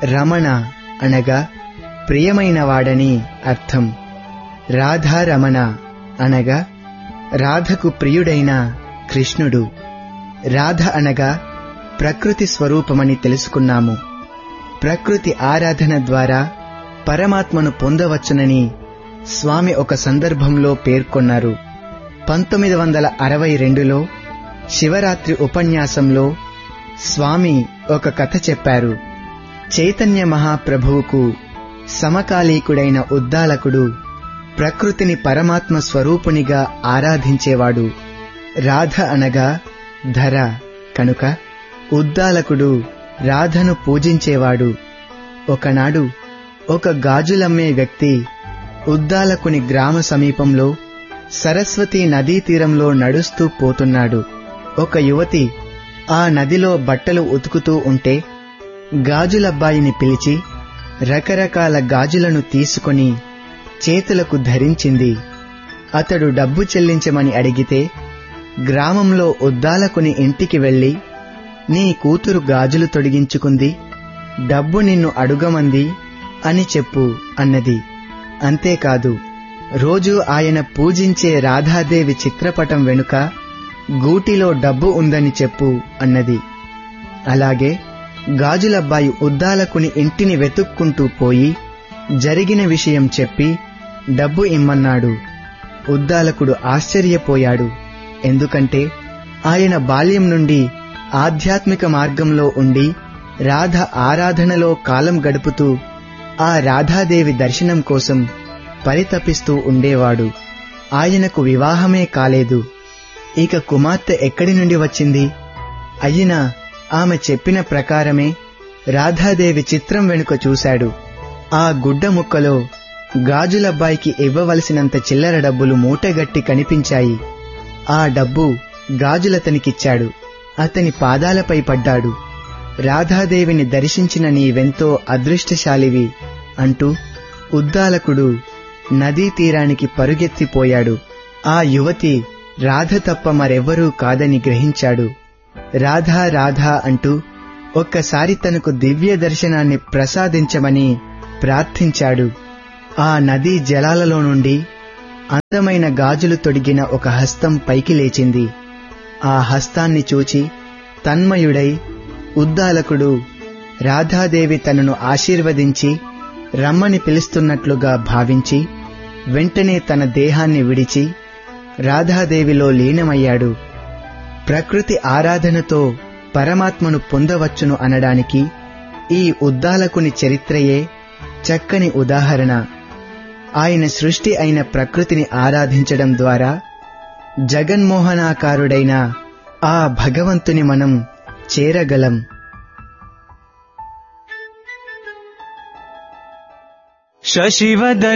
రమణ అనగా ప్రియమైన వాడని అర్థం రాధారమణ అనగా రాధకు ప్రియుడైన కృష్ణుడు రాధ అనగా ప్రకృతి స్వరూపమని తెలుసుకున్నాము ప్రకృతి ఆరాధన ద్వారా పరమాత్మను పొందవచ్చునని స్వామి ఒక సందర్భంలో పేర్కొన్నారు పంతొమ్మిది వందల అరవై రెండులో శివరాత్రి ఉపన్యాసంలో స్వామి ఒక కథ చెప్పారు చైతన్య మహాప్రభువుకు సమకాలీకుడైన ఉద్దాలకుడు ప్రకృతిని పరమాత్మ స్వరూపునిగా ఆరాధించేవాడు రాధ అనగా ధర కనుక ఉద్దాలకుడు రాధను పూజించేవాడు ఒకనాడు ఒక గాజులమ్మే వ్యక్తి ఉద్దాలకుని గ్రామ సమీపంలో సరస్వతి నదీ తీరంలో నడుస్తూ పోతున్నాడు ఒక యువతి ఆ నదిలో బట్టలు ఉతుకుతూ ఉంటే గాజులబ్బాయిని పిలిచి రకరకాల గాజులను తీసుకొని చేతులకు ధరించింది అతడు డబ్బు చెల్లించమని అడిగితే గ్రామంలో ఉద్దాలకుని ఇంటికి వెళ్లి నీ కూతురు గాజులు తొడిగించుకుంది డబ్బు నిన్ను అడుగమంది అని చెప్పు అన్నది అంతేకాదు రోజు ఆయన పూజించే రాధాదేవి చిత్రపటం వెనుక గూటిలో డబ్బు ఉందని చెప్పు అన్నది అలాగే గాజులబ్బాయి ఉద్దాలకుని ఇంటిని వెతుక్కుంటూ పోయి జరిగిన విషయం చెప్పి డబ్బు ఇమ్మన్నాడు ఉద్దాలకుడు ఆశ్చర్యపోయాడు ఎందుకంటే ఆయన బాల్యం నుండి ఆధ్యాత్మిక మార్గంలో ఉండి రాధ ఆరాధనలో కాలం గడుపుతూ ఆ రాధాదేవి దర్శనం కోసం పరితపిస్తూ ఉండేవాడు ఆయనకు వివాహమే కాలేదు ఇక కుమార్తె ఎక్కడి నుండి వచ్చింది అయినా ఆమె చెప్పిన ప్రకారమే రాధాదేవి చిత్రం వెనుక చూశాడు ఆ గుడ్డ ముక్కలో గాజులబ్బాయికి ఇవ్వవలసినంత చిల్లర డబ్బులు మూటగట్టి కనిపించాయి ఆ డబ్బు గాజులతనికిచ్చాడు అతని పాదాలపై పడ్డాడు రాధాదేవిని దర్శించిన నీవెంతో అదృష్టశాలివి అంటూ ఉద్దాలకుడు నదీ తీరానికి పరుగెత్తిపోయాడు ఆ యువతి రాధ తప్ప మరెవ్వరూ కాదని గ్రహించాడు రాధా రాధా అంటూ ఒక్కసారి తనకు దివ్య దర్శనాన్ని ప్రసాదించమని ప్రార్థించాడు ఆ నదీ జలాలలో నుండి అందమైన గాజులు తొడిగిన ఒక హస్తం పైకి లేచింది ఆ హస్తాన్ని చూచి తన్మయుడై ఉద్దాలకుడు రాధాదేవి తనను ఆశీర్వదించి రమ్మని పిలుస్తున్నట్లుగా భావించి వెంటనే తన దేహాన్ని విడిచి రాధాదేవిలో లీనమయ్యాడు ప్రకృతి ఆరాధనతో పరమాత్మను పొందవచ్చును అనడానికి ఈ ఉద్దాలకుని చరిత్రయే చక్కని ఉదాహరణ ఆయన సృష్టి అయిన ప్రకృతిని ఆరాధించడం ద్వారా జగన్మోహనాకారుడైన ఆ భగవంతుని మనం చేరగలం శశివదన